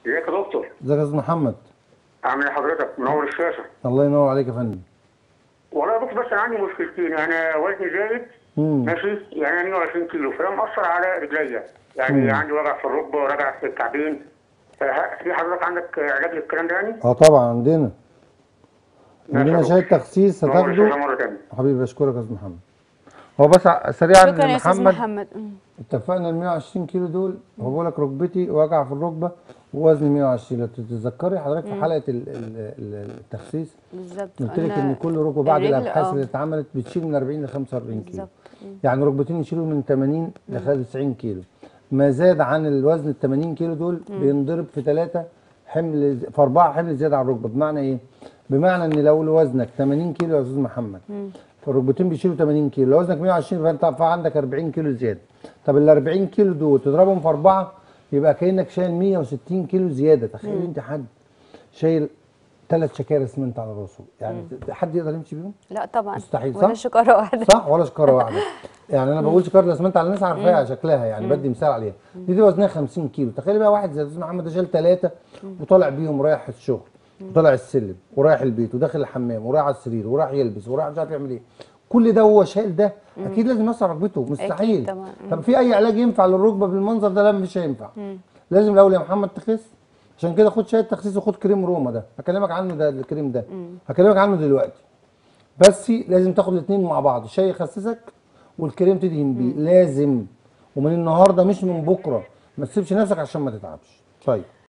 ازيك يا دكتور ازيك يا استاذ محمد عامل ايه حضرتك منور الشاشه الله ينور عليك يا فندم والله يا دكتور بس انا عندي مشكلتين انا وزني زايد مم. ماشي يعني انا 120 كيلو فده مأثر على رجليا يعني عندي وجع في الركبه ووجع في الكعبين فه- في حضرتك عندك علاج للكلام ده يعني؟ اه طبعا عندنا ماشي عندنا يا شهاده دكتور. تخسيس منور الشاشه هتاخده مره ثانيه حبيبي بشكرك يا استاذ محمد هو بس ع- سريعا شكرا يا استاذ محمد محمد مم. اتفقنا ال 120 كيلو دول هو بقول لك ركبتي وجع في الركبه ووزني 120 لو تتذكري حضرتك في حلقه ال- ال- ال- التخسيس بالظبط قلت لك قلنا ان كل ركبه بعد الرجل، الابحاث آه. اللي اتعملت بتشيل من 40 ل 45 كيلو بالظبط يعني ركبتين يشيلوا من 80 ل 90 كيلو ما زاد عن الوزن ال 80 كيلو دول بينضرب في ثلاثه حمل في اربعه حمل زياده على الركبه بمعنى ايه؟ بمعنى ان لو وزنك 80 كيلو يا استاذ محمد فالركبتين بيشيلوا 80 كيلو لو وزنك 120 فانت فعندك 40 كيلو زياده طب ال 40 كيلو دول تضربهم في اربعه يبقى كانك شايل 160 كيلو زياده تخيل انت حد شايل ثلاث شكاير اسمنت على راسه يعني حد يقدر يمشي بيهم؟ لا طبعا مستحيل، ولا صح؟ شكاره واحده صح ولا شكاره واحده يعني انا بقول شكاره الاسمنت على الناس عارفاها شكلها يعني بدي مثال عليها دي, دي وزنها 50 كيلو تخيل بقى واحد زي الاستاذ محمد ده شال ثلاثه وطالع بيهم رايح الشغل وطالع السلم ورايح البيت وداخل الحمام ورايح على السرير ورايح يلبس ورايح مش عارف يعمل ايه كل ده هو شايل ده اكيد لازم يوسع ركبته مستحيل طبعاً. طب في اي علاج ينفع للركبه بالمنظر ده لا مش هينفع لازم الاول يا محمد تخس عشان كده خد شهاده تخسيس وخد كريم روما ده هكلمك عنه ده الكريم ده هكلمك عنه دلوقتي بس لازم تاخد الاثنين مع بعض الشاي يخسسك والكريم تدهن بيه لازم ومن النهارده مش من بكره ما تسيبش نفسك عشان ما تتعبش طيب